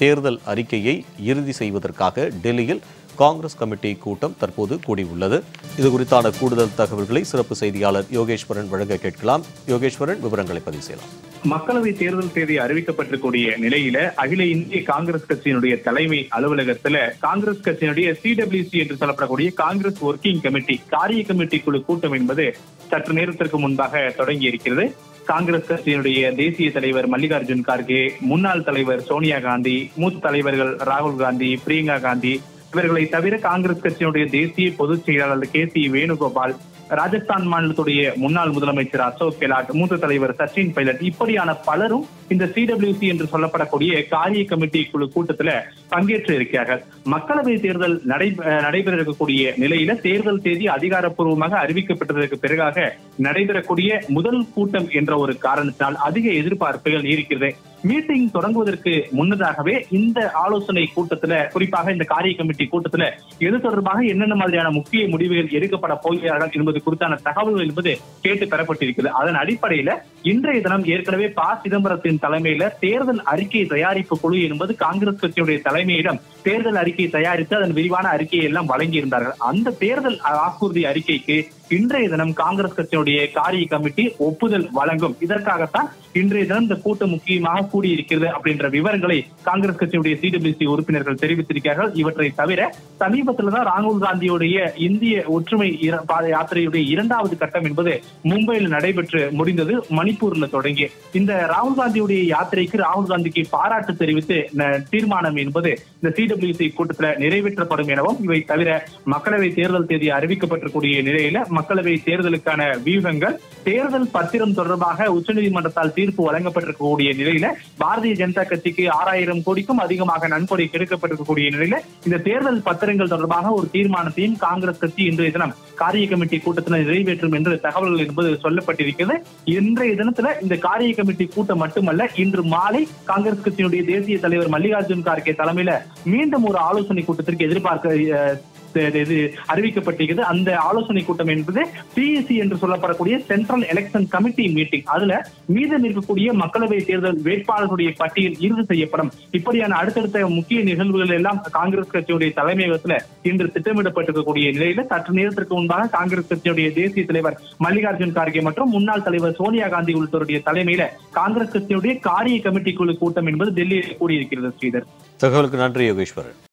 தேர்தல் அறிக்கையை இறுதி செய்வதற்காக டெல்லியில் காங்கிரஸ் கமிட்டி கூட்டம் தற்போது கூடியுள்ளது இது குறித்தான கூடுதல் தகவல்களை சிறப்பு செய்தியாளர் யோகேஸ்வரன் வழங்க கேட்கலாம் யோகேஸ்வரன் விவரங்களை பதிவு செய்யலாம் மக்களவை தேர்தல் தேதி அறிவிக்கப்பட்டிருக்கூடிய நிலையில அகில இந்திய காங்கிரஸ் கட்சியினுடைய தலைமை அலுவலகத்துல காங்கிரஸ் கட்சியினுடைய சிடபிள்யூசி என்று சொல்லப்படக்கூடிய காங்கிரஸ் ஒர்க்கிங் கமிட்டி காரிய கமிட்டி குழு கூட்டம் என்பது சற்று நேரத்திற்கு முன்பாக தொடங்கி இருக்கிறது காங்கிரஸ் கட்சியினுடைய தேசிய தலைவர் மல்லிகார்ஜுன் கார்கே முன்னாள் தலைவர் சோனியா காந்தி மூத்த தலைவர்கள் ராகுல் காந்தி பிரியங்கா காந்தி இவர்களை தவிர காங்கிரஸ் கட்சியினுடைய தேசிய பொதுச் செயலாளர் கே சி வேணுகோபால் ராஜஸ்தான் மாநிலத்துடைய முன்னாள் முதலமைச்சர் அசோக் கெலாட் மூத்த தலைவர் சச்சின் பைலட் இப்படியான பலரும் இந்த சிடபிள்யூசி என்று சொல்லப்படக்கூடிய காரிய கமிட்டி குழு கூட்டத்துல பங்கேற்று இருக்கிறார்கள் மக்களவை தேர்தல் நடை நடைபெற இருக்கக்கூடிய நிலையில தேர்தல் தேதி அதிகாரப்பூர்வமாக அறிவிக்கப்பட்டதற்கு பிறகாக நடைபெறக்கூடிய முதல் கூட்டம் என்ற ஒரு காரணத்தினால் அதிக எதிர்பார்ப்புகள் இருக்கிறது மீட்டிங் தொடங்குவதற்கு முன்னதாகவே இந்த ஆலோசனை கூட்டத்துல குறிப்பாக இந்த காரிய கமிட்டி கூட்டத்துல எது தொடர்பாக என்னென்ன மாதிரியான முக்கிய முடிவுகள் எடுக்கப்பட போகிறார்கள் என்பது குறித்தான தகவல்கள் என்பது கேட்டு பெறப்பட்டிருக்கிறது அதன் அடிப்படையில இன்றைய தினம் ஏற்கனவே ப சிதம்பரத்தின் தலைமையில தேர்தல் அறிக்கை தயாரிப்பு குழு என்பது காங்கிரஸ் கட்சியுடைய தலைமையிடம் தேர்தல் அறிக்கை தயாரித்து அதன் விரிவான அறிக்கையை எல்லாம் வழங்கியிருந்தார்கள் அந்த தேர்தல் வாக்குறுதி அறிக்கைக்கு இன்றைய தினம் காங்கிரஸ் கட்சியினுடைய காரிய கமிட்டி ஒப்புதல் வழங்கும் இதற்காகத்தான் இன்றைய தினம் இந்த கூட்டம் முக்கியமாக கூடியிருக்கிறது அப்படின்ற விவரங்களை காங்கிரஸ் கட்சியுடைய சிடபிள்யூசி உறுப்பினர்கள் தெரிவித்திருக்கிறார்கள் இவற்றை தவிர சமீபத்தில் தான் ராகுல் காந்தியுடைய இந்திய ஒற்றுமை இர- பாத யாத்திரையுடைய இரண்டாவது கட்டம் என்பது மும்பையில் நடைபெற்று முடிந்தது மணிப்பூர்ல தொடங்கி இந்த ராகுல் காந்தியுடைய யாத்திரைக்கு ராகுல் காந்திக்கு பாராட்டு தெரிவித்து ந- தீர்மானம் என்பது இந்த சிடபிள்யூசி கூட்டத்தில் நிறைவேற்றப்படும் எனவும் இவை தவிர மக்களவை தேர்தல் தேதி அறிவிக்கப்பட்டிருக்கூடிய நிலையில மக்களவை தேர்தலுக்கான வியூகங்கள் தேர்தல் பத்திரம் தொடர்பாக உச்சநீதிமன்றத்தால் தீர்ப்பு வழங்கப்பட்டிருக்கக்கூடிய நிலையில பாரதிய ஜனதா கட்சிக்கு ஆறாயிரம் கோடிக்கும் அதிகமாக நன்கொடை கிடைக்கப்பட்டிருக்கக்கூடிய நிலையில இந்த தேர்தல் பத்திரங்கள் தொடர்பாக ஒரு தீர்மானத்தையும் காங்கிரஸ் கட்சி இன்றைய தினம் காரிய கமிட்டி கூட்டத்தில் நிறைவேற்றும் என்று தகவல்கள் என்பது சொல்லப்பட்டிருக்கிறது இன்றைய தினத்துல இந்த காரிய கமிட்டி கூட்டம் மட்டுமல்ல இன்று மாலை காங்கிரஸ் கட்சியினுடைய தேசிய தலைவர் மல்லிகார்ஜுன் கார்கே தலைமையில மீண்டும் ஒரு ஆலோசனை கூட்டத்திற்கு எதிர்பார்க்க அஹ், இது- இது அறிவிக்கப்பட்டிருக்கிறது அந்த ஆலோசனை கூட்டம் என்பது சிஎஸ்சி என்று சொல்லப்படக்கூடிய சென்ட்ரல் எலெக்ஷன் கமிட்டி மீட்டிங் அதுல மீதம் இருக்கக்கூடிய மக்களவை தேர்தல் வேட்பாளர்களுடைய பட்டியல் இறுதி செய்யப்படும் இப்படியான அடுத்தடுத்த முக்கிய நிகழ்வுகள் எல்லாம் காங்கிரஸ் கட்சியுடைய தலைமையகத்துல இன்று திட்டமிடப்பட்டிருக்கக்கூடிய நிலையில சற்று நேரத்திற்கு முன்பாக காங்கிரஸ் கட்சியுடைய தேசிய தலைவர் மல்லிகார்ஜுன் கார்கே மற்றும் முன்னாள் தலைவர் சோனியா காந்தி உள்ளிட்டோருடைய தலைமையில காங்கிரஸ் கட்சியுடைய காரிய கமிட்டி குழு கூட்டம் என்பது டெல்லியில் கூடியிருக்கிறது ஸ்ரீதர் தகவலுக்கு நன்றி யோகேஸ்வரன்